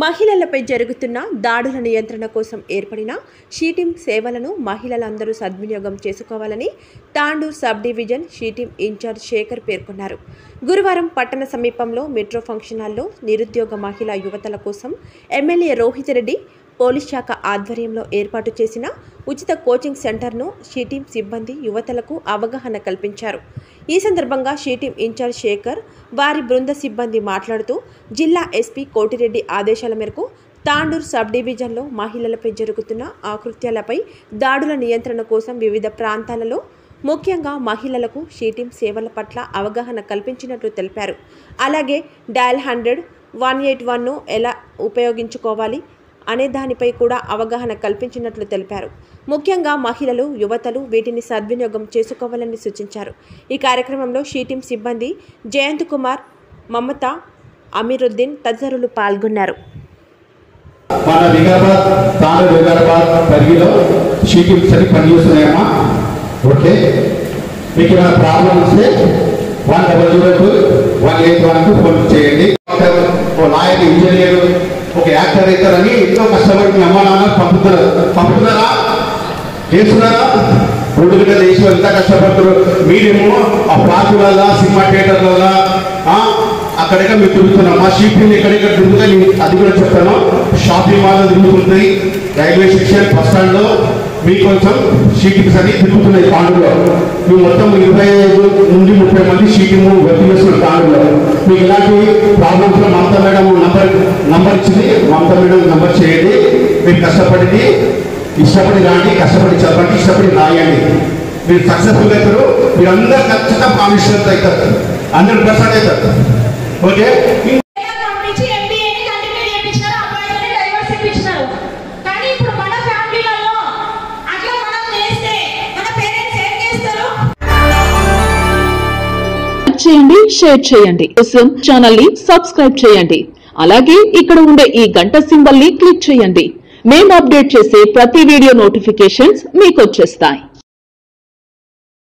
మహిళలపై జరుగుతున్న దాడుల నియంత్రణ కోసం ఏర్పడిన షీటిం సేవలను మహిళలందరూ సద్వినియోగం చేసుకోవాలని Tandur sub division SHE team incharge Shekhar పేర్కొన్నారు గురువారం పట్టణ సమీపంలో మెట్రో ఫంక్షన్ హాల్లో నిరుద్యోగ మహిళా యువతల కోసం ఎమ్మెల్యే రోహిత్ రెడ్డి పోలీస్ శాఖ ఆధ్వర్యంలో ఏర్పాటు చేసిన ఉచిత కోచింగ్ సెంటర్ను షీటీం సిబ్బంది యువతలకు అవగాహన కల్పించారు ఈ సందర్భంగా షీటీం ఇన్ఛార్జ్ శేఖర్ వారి బృంద సిబ్బంది మాట్లాడుతూ జిల్లా ఎస్పీ కోటిరెడ్డి ఆదేశాల మేరకు తాండూర్ సబ్ డివిజన్లో మహిళలపై జరుగుతున్న ఆకృత్యాలపై దాడుల నియంత్రణ కోసం వివిధ ప్రాంతాలలో ముఖ్యంగా మహిళలకు షీటింగ్ సేవల పట్ల అవగాహన కల్పించినట్లు తెలిపారు అలాగే డయల్ హండ్రెడ్ వన్ ఎయిట్ వన్ను ఎలా ఉపయోగించుకోవాలి అనే దానిపై కూడా అవగాహన కల్పించినట్లు తెలిపారు ముఖ్యంగా మహిళలు యువతలు వీటిని సద్వినియోగం చేసుకోవాలని సూచించారు ఈ కార్యక్రమంలో షీటిం సిబ్బంది జయంత్ కుమార్ మమత అమీరుద్దీన్ తదితరులు పాల్గొన్నారు మన వికారాబాద్ తాండూరు వికారాబాద్ పరిధిలో షీటింగ్స్ అని పనిచేస్తున్నాయమ్మా ఓకే మీకు ఏమైనా ప్రాబ్లం వస్తే one double zero two one eight వన్కు ఫోన్ చేయండి ఓ లాయర్ ఇంజనీర్ ఒక యాక్టర్ అవుతారని ఎంతో కష్టపడి మీ అమ్మ నాన్న పంపుతున్నారు పంపుతున్నారా చేస్తున్నారా రోడ్డు మీద వేసి ఎంత కష్టపడుతున్నారు మీరేమో ఆ పార్కులలో సినిమా థియేటర్లలో అక్కడిక మీరు తిరుగుతున్నాం మా షీపింగ్ ఎక్కడెక్కడ తిరుగుతా నేను అది కూడా చెప్తాను షాపింగ్ మాల్ తిరుగుతుంటాయి రైల్వే స్టేషన్ బస్ స్టాండ్లో మీకు కొంచెం షీటింగ్స్ అని తిరుగుతున్నాయి తాండూరులో మేము మొత్తం ఇరవై ఐదు నుండి ముప్పై మంది షీటింగ్ వర్క్ చేస్తున్నాం తాండూరులో మీకు ఇలాంటి problems Mamata madam number number ఇచ్చింది మమతా మేడం నంబర్ చేయండి మీరు కష్టపడింది ఇష్టపడి రాండి కష్టపడి చదవండి ఇష్టపడి రాయండి మీరు సక్సెస్ఫుల్ అవుతారు మీరు అందరు ఖచ్చితంగా కాన్ఫిడెన్స్ అవుతారు హండ్రెడ్ పర్సెంట్ అవుతారు ఓకే పంపించి ఎంబీఏని కంటిన్యూ చేయించినారు అబ్బాయిలని డైవర్స్ ఇప్పించినారు కానీ ఇప్పుడు మన ఫ్యామిలీలలో అట్లా మనం చేస్తే మన పేరెంట్స్ ఏం చేస్తారు లైక్ చేయండి షేర్ చేయండి కోసం ఛానల్ ని సబ్స్క్రైబ్ చేయండి అలాగే ఇక్కడ ఉండే ఈ గంట సింబల్ ని క్లిక్ చేయండి మేము అప్డేట్ చేసే ప్రతి వీడియో నోటిఫికేషన్స్ మీకు వచ్చేస్తాయి